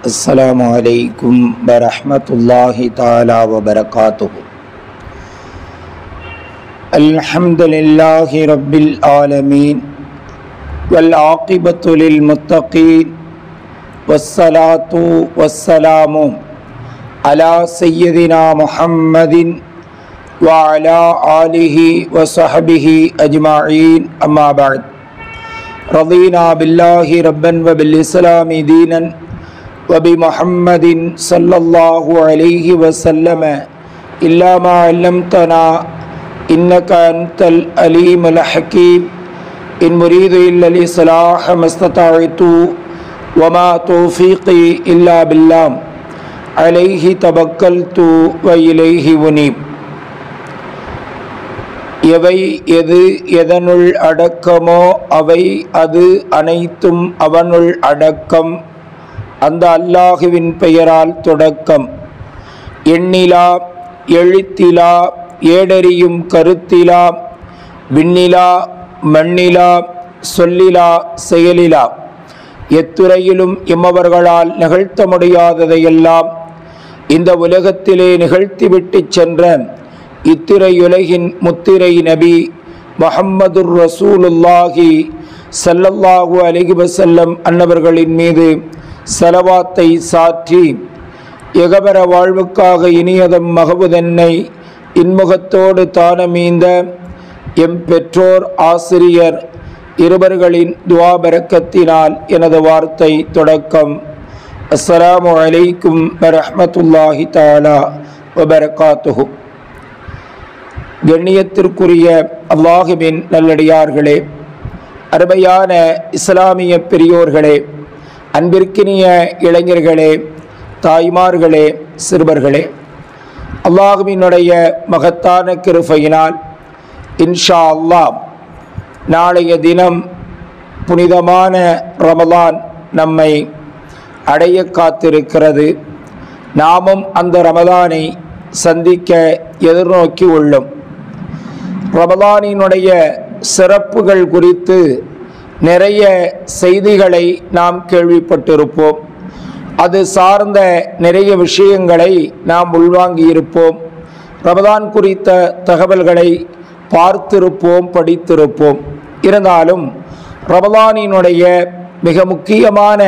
السلام عليكم ورحمة الله تعالى وبركاته الحمد لله رب العالمين والعاقبة للمتقين والصلاة والسلام على سيدنا محمد وعلى آله وصحبه أجمعين أما بعد رضينا بالله ربا وبالإسلام دينا وبمحمد صلى الله عليه وسلم إلا ما علمتنا إنك أنت الأليم الحكيم إن مريد إلا الإصلاح ما استطعت وما توفيقي إلا بالله عليه توكلت وإليه أنيب எவை எது எதனுள் அடக்கமோ அவை அது அனைத்தும் அவனுள் அடக்கம் அந்த அல்லாஹுவின் பெயரால் தொடக்கம் எண்ணிலா எழுத்திலா ஏடறியும் கருத்திலா விண்ணிலா மண்ணிலா சொல்லிலா செயலிலா எத்துறையிலும் எம்மவர்களால் நிகழ்த்த முடியாததையெல்லாம் இந்த உலகத்திலே நிகழ்த்திவிட்டு சென்ற இத்திரையுலகின் முத்திரை நபி முஹம்மதுர் ரசூலுல்லாஹி சல்லல்லாஹு அலைஹி வஸல்லம் அன்னவர்களின் மீது செலவாத்தை சாற்றி எகபர வாழ்வுக்காக இனியதம் மகபுதன்னை இன்முகத்தோடு தானமீந்த எம் பெற்றோர் ஆசிரியர் இருவர்களின் துவா பரக்கத்தினால் எனது வார்த்தை தொடக்கம் அஸ்ஸலாமு அலைக்கும் வரஹ்மத்துல்லாஹி தாலா வபரகாத்துஹு கண்ணியத்திற்குரிய அல்லாஹுவின் நல்லடியார்களே அருமையான இஸ்லாமிய பெரியோர்களே அன்பிற்கினிய இளைஞர்களே தாய்மார்களே சிறுவர்களே அல்லாஹுவினுடைய மகத்தான கிருஃபையினால் இன்ஷா அல்லாஹ் நாளைய தினம் புனிதமான ரமலான் நம்மை அடைய காத்திருக்கிறது நாமும் அந்த ரமலானை சந்திக்க எதிர்நோக்கி உள்ளோம் ரமலானினுடைய சிறப்புகள் குறித்து நிறைய செய்திகளை நாம் கேள்விப்பட்டிருப்போம் அது சார்ந்த நிறைய விஷயங்களை நாம் உள்வாங்கியிருப்போம் ரமதான் குறித்த தகவல்களை பார்த்திருப்போம் படித்திருப்போம் இருந்தாலும் ரமலானினுடைய மிக முக்கியமான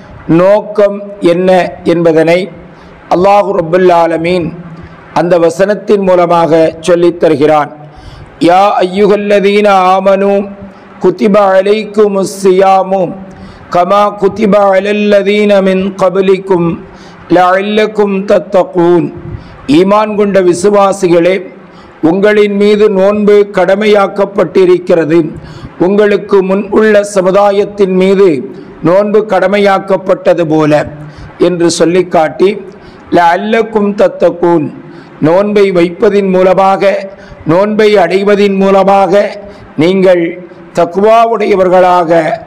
நோக்கம் என்ன என்பதனை அல்லாஹு ரபுல்லாலமீன் அந்த வசனத்தின் மூலமாக சொல்லித் தருகிறான் யா ஐயுகல்லதீன ஆமனு குத்திப அலைக்கும் சியாமு கமா குத்திப அலல்லதீன மின் கபலிக்கும் லஅல்லக்கும் தத்தகூன் ஈமான் கொண்ட விசுவாசிகளே உங்களின் மீது நோன்பு கடமையாக்கப்பட்டிருக்கிறது உங்களுக்கு முன் உள்ள சமுதாயத்தின் மீது நோன்பு கடமையாக்கப்பட்டது போல என்று சொல்லி காட்டி ல அல்லக்கும் தத்தக்கூன் நோன்பை வைப்பதின் மூலமாக நோன்பை அடைவதின் மூலமாக நீங்கள் தக்குவாவுடையவர்களாக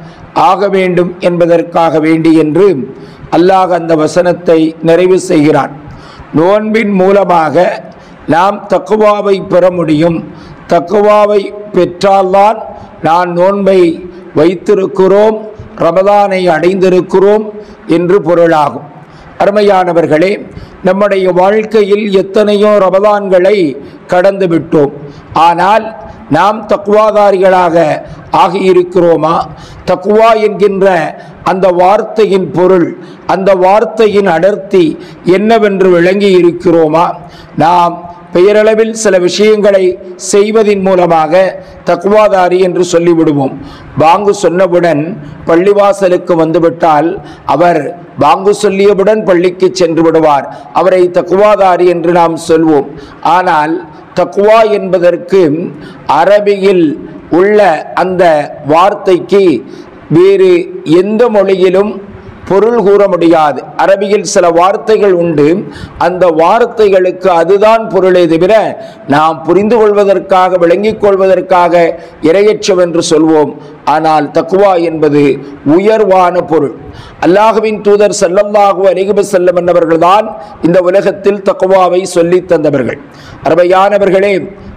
ஆக வேண்டும் என்பதற்காக வேண்டி என்று அல்லாஹ் அந்த வசனத்தை நிறைவு செய்கிறான் நோன்பின் மூலமாக நாம் தக்குவாவை பெற முடியும் தக்குவாவை பெற்றால்தான் நான் நோன்பை வைத்திருக்கிறோம் ரமதானை அடைந்திருக்கிறோம் என்று பொருளாகும் அருமையானவர்களே நம்முடைய வாழ்க்கையில் எத்தனையோ ரமதான்களை கடந்து விட்டோம் ஆனால் நாம் தக்குவாதாரிகளாக ஆகியிருக்கிறோமா தக்குவா என்கின்ற அந்த வார்த்தையின் பொருள் அந்த வார்த்தையின் அடர்த்தி என்னவென்று விளங்கி இருக்கிறோமா நாம் பெயரளவில் சில விஷயங்களை செய்வதின் மூலமாக தக்குவாதாரி என்று சொல்லிவிடுவோம் பாங்கு சொன்னவுடன் பள்ளிவாசலுக்கு வந்துவிட்டால் அவர் பாங்கு சொல்லியவுடன் பள்ளிக்கு சென்று விடுவார் அவரை தக்குவாதாரி என்று நாம் சொல்வோம் ஆனால் தக்குவா என்பதற்கு அரபியில் உள்ள அந்த வார்த்தைக்கு வேறு எந்த மொழியிலும் பொருள் கூற முடியாது அரபியில் சில வார்த்தைகள் உண்டு அந்த வார்த்தைகளுக்கு அதுதான் பொருளே தவிர நாம் புரிந்து கொள்வதற்காக விளங்கிக் கொள்வதற்காக இரையச்சம் என்று சொல்வோம் ஆனால் தக்குவா என்பது உயர்வான பொருள் அல்லாஹுவின் தூதர் ஸல்லல்லாஹு அலைஹி வஸல்லம் என்பவர்கள்தான் இந்த உலகத்தில் தக்குவாவை சொல்லித் தந்தவர்கள் அருமையானவர்களே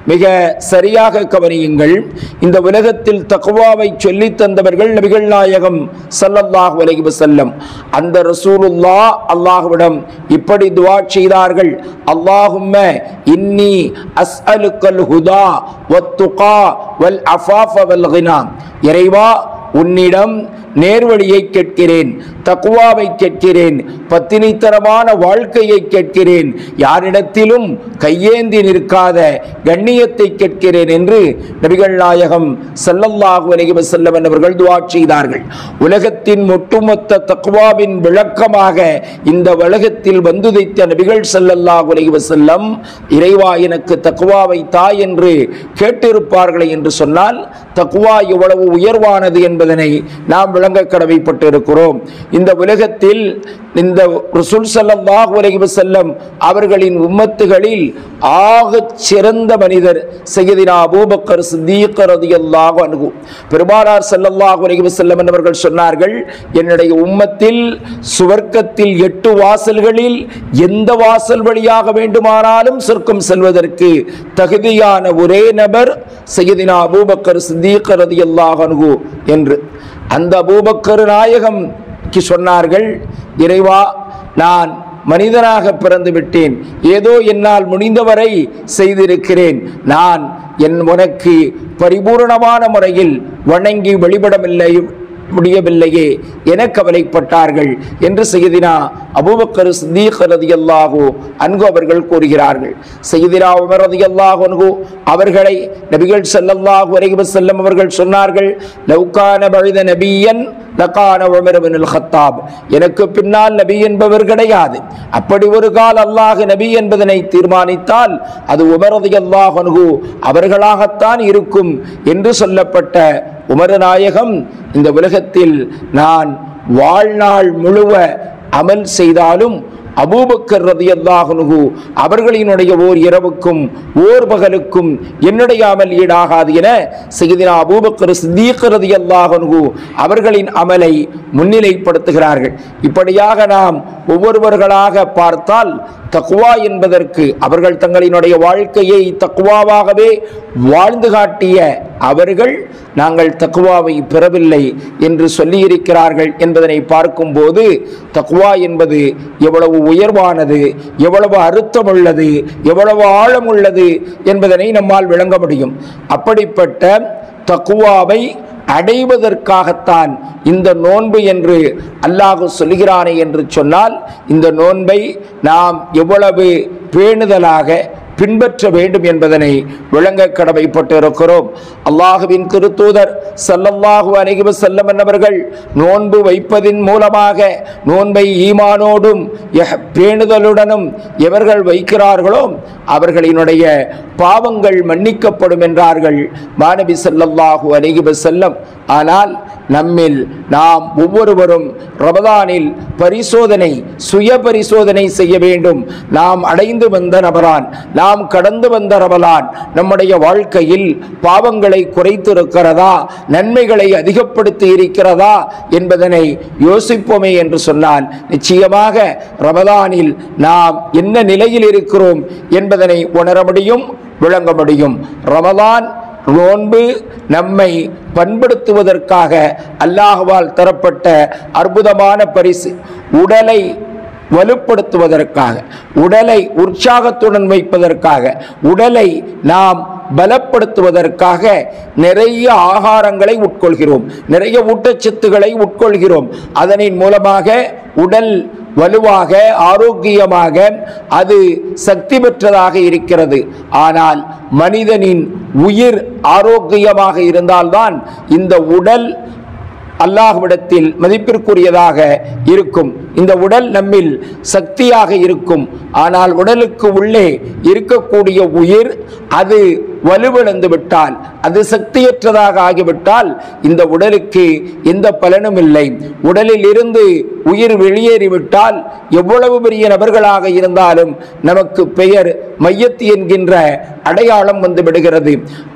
மிக சரியாக கவனியுங்கள் இந்த உலகத்தில் தக்குவாவை சொல்லித் தந்தவர்கள் நபிகள் நாயகம் ஸல்லல்லாஹு அலைஹி வஸல்லம் அந்த ரசூலுல்லா அல்லாஹ்விடம் இப்படி துஆ செய்தார்கள் அல்லாஹும்ம இன்னி அஸ்அலுக்கல் ஹுதா வத்துகா வல் அஃபாஃப வல் கினா இறைவா உன்னிடம் நேர்வழியை கேட்கிறேன் தக்குவாவை கேட்கிறேன் பத்தினித்தரமான வாழ்க்கையை கேட்கிறேன் யாரிடத்திலும் கையேந்தி நிற்காத கண்ணியத்தை கேட்கிறேன் என்று நபிகள் நாயகம் ஸல்லல்லாஹு அலைஹி வஸல்லம் அவர்கள் துஆ செய்தார்கள் உலகத்தின் ஒட்டுமொத்த தக்குவாவின் விளக்கமாக இந்த உலகத்தில் வந்துதைத்த நபிகள் ஸல்லல்லாஹு அலைஹி வஸல்லம் இறைவா எனக்கு தக்குவாவை தா என்று கேட்டிருப்பார்களே என்று சொன்னால் தக்குவா எவ்வளவு உயர்வானது என்பதனை நாம் விளங்க கடமைப்பட்டு இருக்கிறோம் இந்த உலகத்தில் இந்த ரசூல் ஸல்லல்லாஹு அலைஹி வஸல்லம் அவர்களின் உம்மத்துகளில் ஆகச் சிறந்த மனிதர் சையதினா அபூபக்கர் சித்தீக் ரலியல்லாஹு அன்ஹு பெருமானார் ஸல்லல்லாஹு அலைஹி வஸல்லம் அவர்கள் சொன்னார்கள் என்னுடைய உம்மத்தில் சுவர்க்கத்தில் எட்டு வாசல்களில் எந்த வாசல் வழியாக வேண்டுமானாலும் சொர்க்கம் செல்வதற்கு தகுதியான ஒரே நபர் சையதினா அபூபக்கர் சித்தீக் ரலியல்லாஹு அன்ஹு என்று அந்த அபூபக்கர் நாயகம் கி சொன்னார்கள் இறைவா நான் மனிதனாக பிறந்து விட்டேன் ஏதோ என்னால் முடிந்தவரை செய்திருக்கிறேன் நான் என் உனக்கு பரிபூரணமான முறையில் வணங்கி வழிபடவில்லை முடியவில்லையே என கவலைப்பட்டார்கள் என்று செய்தினா அபூபக்கர் சித்தீக் ரதியல்லாஹு அன்கு அவர்கள் கூறுகிறார்கள் செய்தினா உமர் ரதியல்லாஹு அன்கு அவர்களை நபிகள் ஸல்லல்லாஹு அலைஹி வஸல்லம் அவர்கள் சொன்னார்கள் லவ்கான பழுத நபியன் லகான உமர் பின் ஹத்தாப் எனக்கு பின்னால் நபி என்பவர் கிடையாது அப்படி ஒரு கால் அல்லாஹ் நபி என்பதனை தீர்மானித்தால் அது உமர் ரதியல்லாஹு அன்ஹு அவர்களாகத்தான் இருக்கும் என்று சொல்லப்பட்ட உமர் நாயகம் இந்த உலகத்தில் நான் வாழ்நாள் முழுவ அமல் செய்தாலும் அபூபக்கர் ரதியல்லாஹுனுகு அவர்களினுடைய ஓர் இரவுக்கும் ஓர் பகலுக்கும் என்னுடைய அமல் ஈடாகாது என செய்தினா அபூபக்கர் சித்தீக் ரதியல்லாஹுனுகு அவர்களின் அமலை முன்னிலைப்படுத்துகிறார்கள் இப்படியாக நாம் ஒவ்வொருவர்களாக பார்த்தால் தக்குவா என்பதற்கு அவர்கள் தங்களினுடைய வாழ்க்கையை தக்குவாவாகவே வாழ்ந்து காட்டிய அவர்கள் நாங்கள் தக்குவாவை பெறவில்லை என்று சொல்லியிருக்கிறார்கள் என்பதனை பார்க்கும்போது தக்குவா என்பது எவ்வளவு உயர்வானது எவ்வளவு அர்த்தமுள்ளது எவ்வளவு ஆழமுள்ளது என்பதனை நம்மால் விளங்க முடியும் அப்படிப்பட்ட தக்குவாவை அடைவதற்காகத்தான் இந்த நோன்பு என்று அல்லாஹ் சொல்கிறானே என்று சொன்னால் இந்த நோன்பை நாம் எவ்வளவு பேணுதலாக பின்பற்ற வேண்டும் என்பதனை விளங்க கடமைப்பட்டு இருக்கிறோம் அல்லாஹுவின் திருத்தூதர் சல்லல்லாஹு அலைஹி வஸல்லம் அவர்கள் நோன்பு வைப்பதின் மூலமாக நோன்பை ஈமானோடும் எஹ்- பேணுதலுடனும் எவர்கள் வைக்கிறார்களோ அவர்களினுடைய பாவங்கள் மன்னிக்கப்படும் என்றார்கள் மாணவி ஸல்லல்லாஹு அலைஹி வஸல்லம் ஆனால் நம்மில் நாம் ஒவ்வொருவரும் ரமதானில் பரிசோதனை சுய பரிசோதனை செய்ய வேண்டும் நாம் அடைந்து வந்த நபரான் நாம் கடந்து வந்த ரமலான் நம்முடைய வாழ்க்கையில் பாவங்களை குறைத்திருக்கிறதா நன்மைகளை அதிகப்படுத்தி இருக்கிறதா என்பதனை யோசிப்போமே என்று சொன்னால் நிச்சயமாக ரமதானில் நாம் என்ன நிலையில் இருக்கிறோம் என்பதனை உணர முடியும் விளங்க முடியும் ரமலான் நோன்பு நம்மை பண்படுத்துவதற்காக அல்லாஹ்வால் தரப்பட்ட அற்புதமான பரிசு உடலை வலுப்படுத்துவதற்காக உடலை உற்சாகத்துடன் வைப்பதற்காக உடலை நாம் பலப்படுத்துவதற்காக நிறைய ஆகாரங்களை உட்கொள்கிறோம் நிறைய ஊட்டச்சத்துக்களை உட்கொள்கிறோம் அதனின் மூலமாக உடல் வலுவாக ஆரோக்கியமாக அது சக்தி பெற்றதாக இருக்கிறது ஆனால் மனிதனின் உயிர் ஆரோக்கியமாக இருந்தால்தான் இந்த உடல் அல்லாஹ்விடத்தில் மதிப்பிற்குரியதாக இருக்கும் இந்த உடல் நம்மில் சக்தியாக இருக்கும் ஆனால் உடலுக்கு உள்ளே இருக்கக்கூடிய உயிர் அது வலுவிழந்து விட்டால் அது சக்தியற்றதாக ஆகிவிட்டால் இந்த உடலுக்கு எந்த பலனும் இல்லை உடலில் இருந்து உயிர் வெளியேறிவிட்டால் எவ்வளவு பெரிய நபர்களாக இருந்தாலும் நமக்கு பெயர் மையத்து என்கின்ற அடையாளம் வந்து விடுகிறது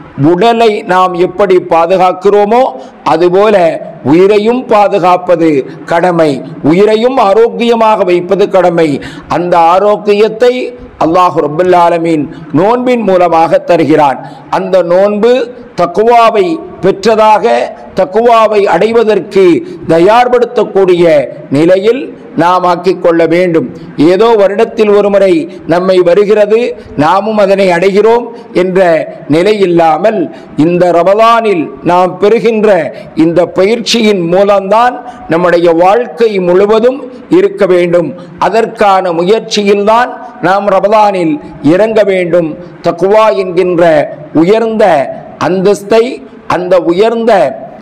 உடலை நாம் எப்படி பாதுகாக்கிறோமோ அதுபோல உயிரையும் பாதுகாப்பது கடமை உயிரையும் ஆரோக்கியமாக வைப்பது கடமை அந்த ஆரோக்கியத்தை அல்லாஹ் ரபுல் ஆலமீன் நோன்பின் மூலமாக தருகிறான் அந்த நோன்பு தக்குவாவை பெற்றதாக தக்குவாவை அடைவதற்கு தயார்படுத்தக்கூடிய நிலையில் நாம் ஆக்கிக் கொள்ள வேண்டும் ஏதோ வருடத்தில் ஒரு முறை நம்மை வருகிறது நாமும் அதனை அடைகிறோம் என்ற நிலை இல்லாமல் இந்த ரமலானில் நாம் பெறுகின்ற இந்த பயிற்சியின் மூலம்தான் நம்முடைய வாழ்க்கை முழுவதும் இருக்க வேண்டும் அதற்கான முயற்சியில்தான் நாம் ரமலானில் இறங்க வேண்டும் தக்குவா என்கின்ற உயர்ந்த அந்தஸ்தை அந்த உயர்ந்த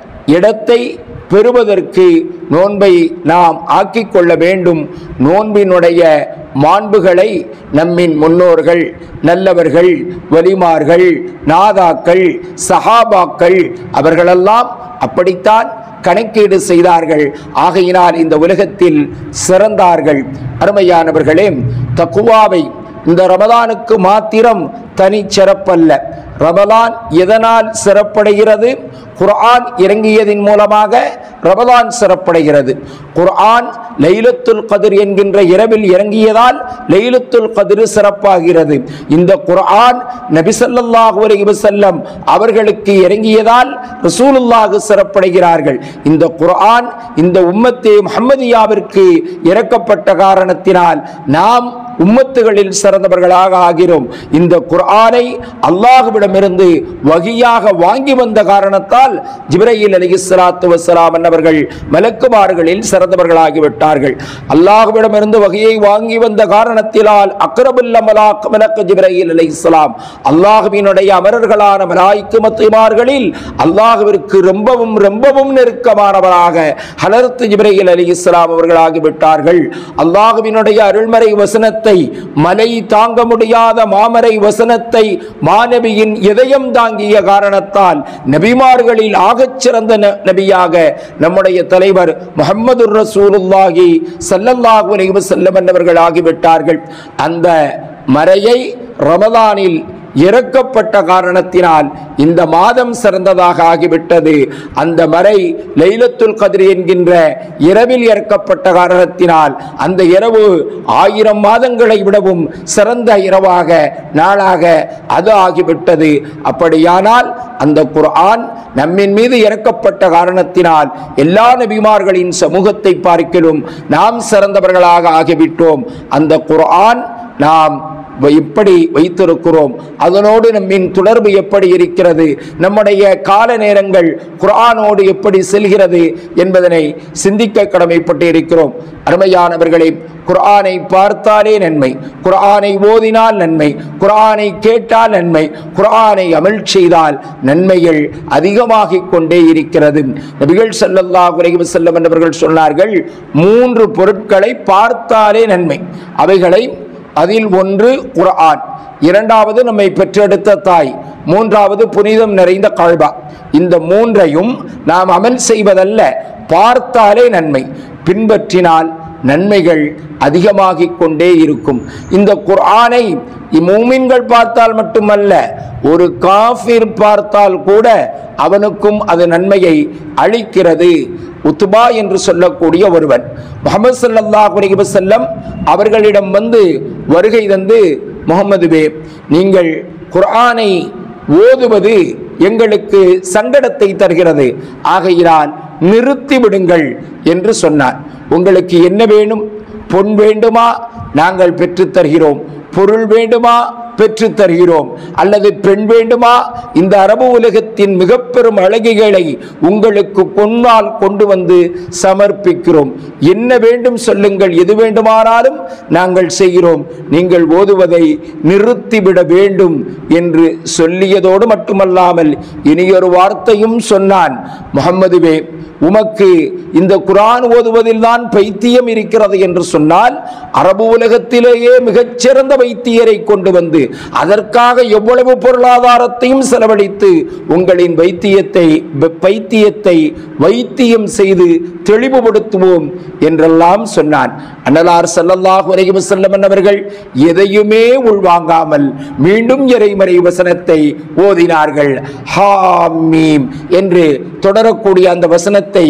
இடத்தை பெறுவதற்கு நோன்பை நாம் ஆக்கிக் கொள்ள வேண்டும் நோன்பினுடைய மாண்புகளை நம்மின் முன்னோர்கள் நல்லவர்கள் வலிமார்கள் நாதாக்கள் சஹாபாக்கள் அவர்களெல்லாம் அப்படித்தான் கணக்கீடு செய்தார்கள் ஆகையினால் இந்த உலகத்தில் சிறந்தார்கள் அருமையானவர்களே தக்குவாவை இந்த ரமதானுக்கு மாத்திரம் தனி சிறப்பல்ல ரமலான் எதனால் சிறப்படைகிறது குர்ஆன் இறங்கியதின் மூலமாக ரமலான் சிறப்படைகிறது குர்ஆன் லைலத்துல் கதிர் என்கின்ற இரவில் இறங்கியதால் லைலத்துல் கதிர் சிறப்பாகிறது இந்த குர்ஆன் நபிசல்லாஹு அலைஹி வஸல்லம் அவர்களுக்கு இறங்கியதால் ரசூலுல்லாஹ் சிறப்படைகிறார்கள் இந்த குர்ஆன் இந்த உம்மத்தே முஹம்மதியாவிற்கு இறக்கப்பட்ட காரணத்தினால் நாம் உம்மத்துகளில் சிறந்தவர்களாக ஆகிறோம் இந்த குர்ஆனை அல்லாஹுவிடமிருந்து வகியாக வாங்கி வந்த காரணத்தால் ஜிப்ரையில் அலிஹிஸ்ஸலாத்து வஸ்ஸலாம் என்பவர்கள் மலக்குமார்களில் சிறந்தவர்களாகிவிட்டார்கள் அல்லாஹுவிடமிருந்து வகையை வாங்கி வந்த காரணத்தினால் அக்ரபுல்ல மலாக் மலக்கு ஜிப்ரையில் அலிஹிஸ்ஸலாம் அல்லாஹுவினுடைய அமரர்களான மலாய்க்கு மத்துமார்களில் அல்லாஹுவிற்கு ரொம்பவும் ரொம்பவும் நெருக்கமானவராக ஹலரத்து ஜிப்ரையில் அலிஹிஸ்ஸலாம் அவர்களாகிவிட்டார்கள் அல்லாஹுவினுடைய அருள்மறை வசனத்தை மலை தாங்க முடியாத மாமரை வசனத்தை மாணவியின் இதயம் தாங்கிய காரணத்தால் நபிமார்களில் ஆகச் சிறந்த ந- நபியாக நம்முடைய தலைவர் முஹம்மது ரசூலுல்லாஹி ஸல்லல்லாஹு அலைஹி வஸல்லம் என்பவர்கள் ஆகிவிட்டார்கள் அந்த மறையை ரமதானில் இறக்கப்பட்ட காரணத்தினால் இந்த மாதம் சிறந்ததாக ஆகிவிட்டது அந்த மறை லைலத்துல் கதிர் என்கின்ற இரவில் இறக்கப்பட்ட காரணத்தினால் அந்த இரவு ஆயிரம் மாதங்களை விடவும் சிறந்த இரவாக நாளாக அது ஆகிவிட்டது அப்படியானால் அந்த குர்ஆன் நம்மின் மீது இறக்கப்பட்ட காரணத்தினால் எல்லா நபிமார்களின் சமூகத்தை பார்க்கிலும் நாம் சிறந்தவர்களாக ஆகிவிட்டோம் அந்த குர்ஆன் நாம் வ- எப்படி வைத்திருக்கிறோம் அதனோடு நம்மின் தொடர்பு எப்படி இருக்கிறது நம்முடைய கால நேரங்கள் குர்ஆனோடு எப்படி செல்கிறது என்பதனை சிந்திக்க கடமைப்பட்டு இருக்கிறோம் அருமையானவர்களே குர்ஆனை பார்த்தாலே நன்மை குர்ஆனை ஓதினால் நன்மை குர்ஆனை கேட்டால் நன்மை குர்ஆனை அமல் செய்தால் நன்மைகள் அதிகமாகிக் கொண்டே இருக்கிறது நபிகள் ஸல்லல்லாஹு அலைஹி வஸல்லம் என்பவர்கள் சொன்னார்கள் மூன்று பொருட்களை பார்த்தாலே நன்மை அவைகளை அதில் ஒன்று குர்ஆன் இரண்டாவது நம்மை பெற்றெடுத்த தாய் மூன்றாவது புனிதம் நிறைந்த கல்பா இந்த மூன்றையும் நாம் அமல் செய்வதல்ல பார்த்தாலே நன்மை பின்பற்றினால் நன்மைகள் அதிகமாகிக் கொண்டே இருக்கும் இந்த குர்ஆனை மூமின்கள் பார்த்தால் மட்டுமல்ல ஒரு காஃபிர் பார்த்தால் கூட அவனுக்கும் அது நன்மையை அளிக்கிறது உத்துபா என்று சொல்லக்கூடிய ஒருவன் முகமது ஸல்லல்லாஹு அலைஹி வஸல்லம் அவர்களிடம் வந்து வருகை தந்து முகமதுவே நீங்கள் குர்ஆனை ஓதுவது எங்களுக்கு சங்கடத்தை தருகிறது ஆகையினால் நிறுத்தி விடுங்கள் என்று சொன்னார் உங்களுக்கு என்ன வேணும் பொன் வேண்டுமா நாங்கள் பெற்றுத் தருகிறோம் பொருள் வேண்டுமா பெற்றுத் தருகிறோம் அல்லது பெண் வேண்டுமா இந்த அரபு உலகத்தின் மிக பெரும் அழகிகளை உங்களுக்கு பொன்னால் கொண்டு வந்து சமர்ப்பிக்கிறோம் என்ன வேண்டும் சொல்லுங்கள் எது வேண்டுமானாலும் நாங்கள் செய்கிறோம் நீங்கள் ஓதுவதை நிறுத்திவிட வேண்டும் என்று சொல்லியதோடு மட்டுமல்லாமல் இனியொரு வார்த்தையும் சொன்னான் முகம்மதுவே உமக்கு இந்த குரான் ஓதுவதில் தான் பைத்தியம் இருக்கிறது என்று சொன்னால் அரபு உலகத்திலேயே மிகச்சிறந்த வைத்தியரை கொண்டு வந்து அதற்காக எவ்வளவு பொருளாதாரத்தையும் செலவழித்து உங்களின் வைத்தியத்தை ப- பைத்தியத்தை வைத்தியம் செய்து தெளிவுபடுத்துவோம் என்றெல்லாம் சொன்னான் அன்னலார் ஸல்லல்லாஹு அலைஹி வஸல்லம் அவர்கள் எதையுமே உள்வாங்காமல் மீண்டும் இறைமறை வசனத்தை ஓதினார்கள் ஹாமீம் என்று தொடரக்கூடிய அந்த வசனத்தை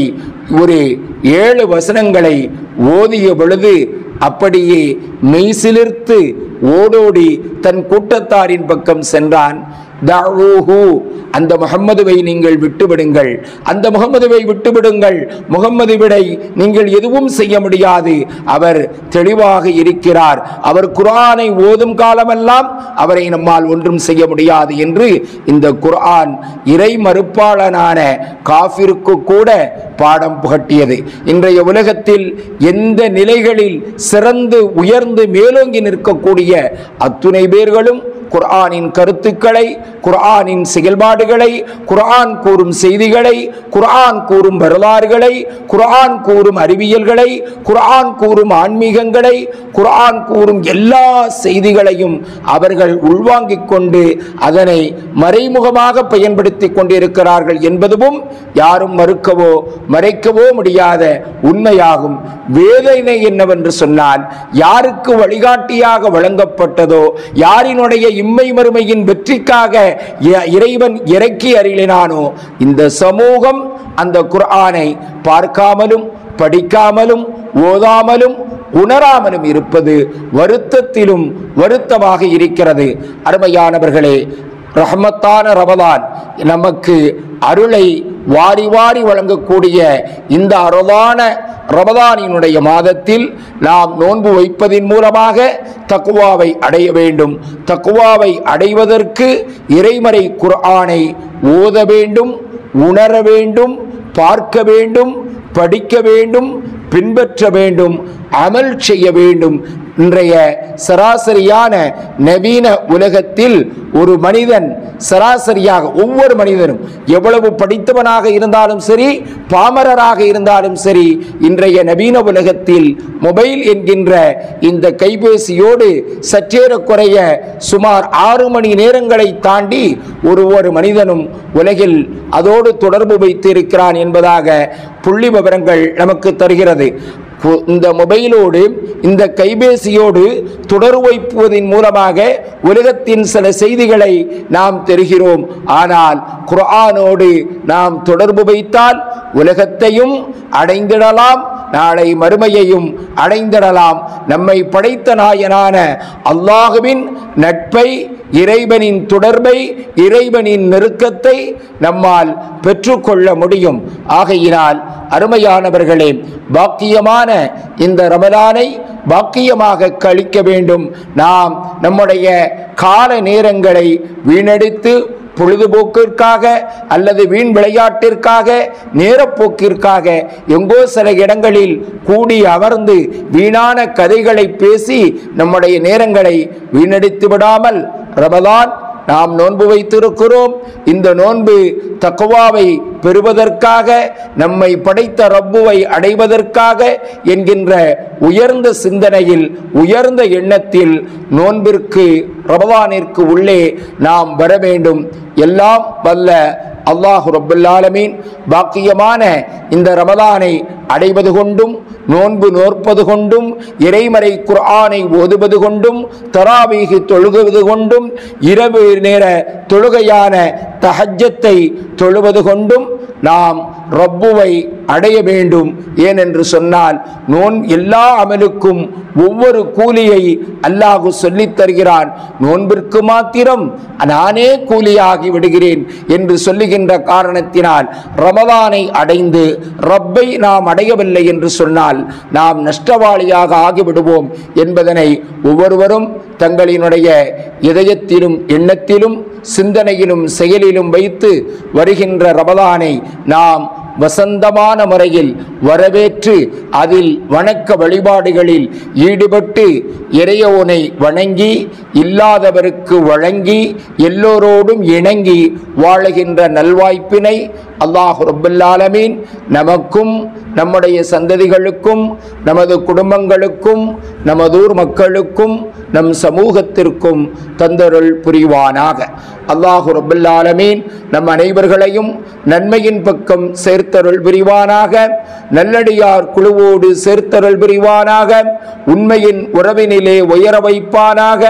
ஒரு ஏழு வசனங்களை ஓதிய பொழுது அப்படியே மெய்சிலிர்த்து ஓடோடி தன் கூட்டத்தாரின் பக்கம் சென்றான் தஅூஹு அந்த முகம்மதுவை நீங்கள் விட்டுவிடுங்கள் அந்த முகம்மதுவை விட்டுவிடுங்கள் முகம்மது விடை நீங்கள் எதுவும் செய்ய முடியாது அவர் தெளிவாக இருக்கிறார் அவர் குர்ஆனை ஓதும் காலமெல்லாம் அவரை நம்மால் ஒன்றும் செய்ய முடியாது என்று இந்த குர்ஆன் இறை மறுப்பாளனான காஃபிருக்கு கூட பாடம் புகட்டியது இன்றைய உலகத்தில் எந்த நிலைகளில் சிறந்து உயர்ந்து மேலோங்கி நிற்கக்கூடிய அத்துணை பேர்களும் குர்ஆனின் கருத்துக்களை குர்ஆனின் செயல்பாடுகளை குர்ஆன் கூறும் செய்திகளை குர்ஆன் கூறும் வரலாறுகளை குர்ஆன் கூறும் அறிவியல்களை குர்ஆன் கூறும் ஆன்மீகங்களை குர்ஆன் கூறும் எல்லா செய்திகளையும் அவர்கள் உள்வாங்கிக் கொண்டு அதனை மறைமுகமாக பயன்படுத்திக் கொண்டிருக்கிறார்கள் என்பதும் யாரும் மறுக்கவோ மறைக்கவோ முடியாத உண்மையாகும் வேதனை என்னவென்று சொன்னால் யாருக்கு வழிகாட்டியாக வழங்கப்பட்டதோ யாரினுடைய இம்மை மறுமையின் வெற்றிக்காக இ- இறைவன் இறக்கி அருளினானோ இந்த சமூகம் அந்த குர்ஆனை பார்க்காமலும் படிக்காமலும் ஓதாமலும் உணராமலும் இருப்பது வருத்தத்திலும் வருத்தமாக இருக்கிறது அருமையானவர்களே ரஹமத்தான ரமதான் நமக்கு அருளை வாரி வாரி வழங்கக்கூடிய இந்த அருளான ரமதானினுடைய மாதத்தில் நாம் நோன்பு வைப்பதின் மூலமாக தக்குவாவை அடைய வேண்டும் தக்குவாவை அடைவதற்கு இறைமறை குர்ஆனை ஓத வேண்டும் உணர வேண்டும் பார்க்க வேண்டும் படிக்க வேண்டும் பின்பற்ற வேண்டும் அமல் செய்ய வேண்டும் இன்றைய சராசரியான நவீன உலகத்தில் ஒரு மனிதன் சராசரியாக ஒவ்வொரு மனிதனும் எவ்வளவு படித்தவனாக இருந்தாலும் சரி பாமரராக இருந்தாலும் சரி இன்றைய நவீன உலகத்தில் மொபைல் என்கின்ற இந்த கைபேசியோடு சற்றேறக்குறைய சுமார் ஆறு மணி நேரங்களை தாண்டி ஒரு ஒரு மனிதனும் உலகில் அதோடு தொடர்பு வைத்திருக்கிறான் என்பதாக புள்ளி விவரங்கள் நமக்கு தருகிறது கு- இந்த மொபைலோடு இந்த கைபேசியோடு தொடர்பு வைப்பதன் மூலமாக உலகத்தின் சில செய்திகளை நாம் தெரிகிறோம் ஆனால் குர்ஆனோடு நாம் தொடர்பு வைத்தால் உலகத்தையும் அடைந்திடலாம் நாளை மறுமையையும் அடைந்திடலாம் நம்மை படைத்த நாயனான அல்லாஹுவின் நட்பை இறைவனின் தொடர்பை இறைவனின் நெருக்கத்தை நம்மால் பெற்றுக்கொள்ள முடியும் ஆகையினால் அருமையானவர்களே பாக்கியமான இந்த ரமலானை பாக்கியமாக கழிக்க வேண்டும் நாம் நம்முடைய கால நேரங்களை வீணடித்து பொழுதுபோக்கிற்காக அல்லது வீண் விளையாட்டிற்காக நேரப்போக்கிற்காக எங்கோ சில இடங்களில் கூடி அமர்ந்து வீணான கதைகளை பேசி நம்முடைய நேரங்களை வீணடித்து விடாமல் ரமதான் நாம் நோன்பு வைத்திருக்கிறோம் இந்த நோன்பு தக்குவாவை பெறுவதற்காக நம்மை படைத்த ரப்புவை அடைவதற்காக என்கின்ற உயர்ந்த சிந்தனையில் உயர்ந்த எண்ணத்தில் நோன்பிற்கு ரமதானிற்கு உள்ளே நாம் வர வேண்டும் எல்லாம் வல்ல அல்லாஹு ரப்புல் ஆலமீன் பாக்கியமான இந்த ரமதானை அடைவது கொண்டும் நோன்பு நோற்பது கொண்டும் இறைமறை குர்ஆனை ஓதுவது கொண்டும் தராவீகி தொழுகுவது கொண்டும் இரவு நேர தொழுகையான தஹஜ்ஜத்தை தொழுவது கொண்டும் நாம் ரப்புவை அடைய வேண்டும் ஏனென்று சொன்னால் நோன் எல்லா அமலுக்கும் ஒவ்வொரு கூலியை அல்லாஹு சொல்லித் தருகிறான் நோன்பிற்கு மாத்திரம் நானே கூலியாகி விடுகிறேன் என்று சொல்லுகின்ற காரணத்தினால் ரமதானை அடைந்து ரப்பை நாம் அடையவில்லை என்று சொன்னால் நாம் நஷ்டவாளியாக ஆகிவிடுவோம் என்பதனை ஒவ்வொருவரும் தங்களினுடைய இதயத்திலும் எண்ணத்திலும் சிந்தனையிலும் செயலிலும் வைத்து வருகின்ற ரமதானை நாம் வசந்தமான முறையில் வரவேற்று அதில் வணக்க வழிபாடுகளில் ஈடுபட்டு இறையோனை வணங்கி இல்லாதவருக்கு வழங்கி எல்லோரோடும் இணங்கி வாழுகின்ற நல்வாய்ப்பினை அல்லாஹ் ரப்புல் ஆலமீன் நமக்கும் நம்முடைய சந்ததிகளுக்கும் நமது குடும்பங்களுக்கும் நமதூர் மக்களுக்கும் நம் சமூகத்திற்கும் தந்தருள் புரிவானாக அல்லாஹு ரப்புல் ஆலமீன் நம் அனைவர்களையும் நன்மையின் பக்கம் சேர்த்தருள் புரிவானாக நல்லடியார் குழுவோடு சேர்த்தருள் புரிவானாக உண்மையின் உறவினிலே உயர வைப்பானாக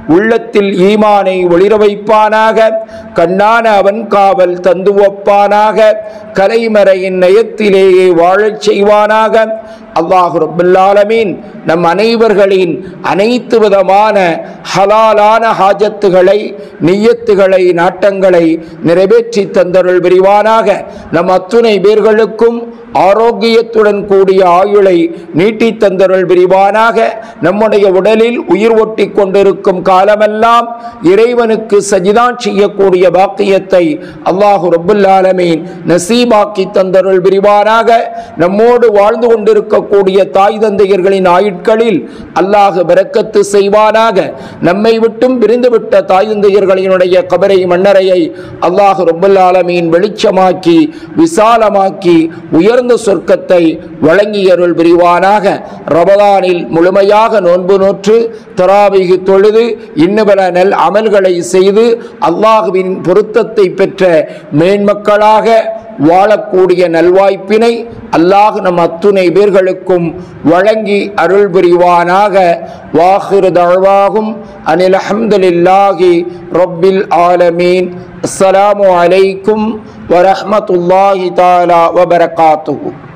உள்ளத்தில் ஈமானை ஒளிர வைப்பானாக கண்ணான அவன் காவல் தந்து ஒப்பானாக கலைமறையின் நயத்திலேயே வாழச் செய்வானாக அல்லாஹு ரபுல்லாலமீன் நம் அனைவர்களின் அனைத்து விதமான ஹலாலான ஹாஜத்துகளை நியத்துகளை நாட்டங்களை நிறைவேற்றி தந்தருள் விரிவானாக நம் அத்துணை பேர்களுக்கும் ஆரோக்கியத்துடன் கூடிய ஆயுளை நீட்டி தந்தருள் விரிவானாக நம்முடைய உடலில் உயிர் ஒட்டி கொண்டிருக்கும் காலமெல்லாம் இறைவனுக்கு சஜிதான் செய்யக்கூடிய பாக்கியத்தை அல்லாஹு ரபுல்லாலமீன் நசீபாக்கி தந்தருள் விரிவானாக நம்மோடு வாழ்ந்து கொண்டிருக்கக்கூடிய தாய் தந்தையர்களின் ஆயுட்களில் அல்லாஹ் பிரக்கத்து செய்வானாக நம்மை விட்டும் பிரிந்துவிட்ட தாய் தந்தையர்களினுடைய கபரை மன்னரையை அல்லாஹு ரபுல்லாலமீன் வெளிச்சமாக்கி விசாலமாக்கி உயர்ந்த சொர்க்கத்தை வழங்கியருள் விரிவானாக ரமதானில் முழுமையாக நோன்பு நோற்று தராவிகு தொழுது இன்னுபல நல் அமல்களை செய்து அல்லாஹுவின் பொருத்தத்தை பெற்ற மேன்மக்களாக வாழக்கூடிய நல்வாய்ப்பினை அல்லாஹ் நம் அத்துணை பேர்களுக்கும் வழங்கி அருள் புரிவானாக வாஹிரு தழ்வாகும் அனில் அஹமதுல்லாஹி ரப்பில் ஆலமீன் அஸ்ஸலாமு அலைக்கும் வரஹ்மத்துல்லாஹி தாலா வபரகாத்துஹு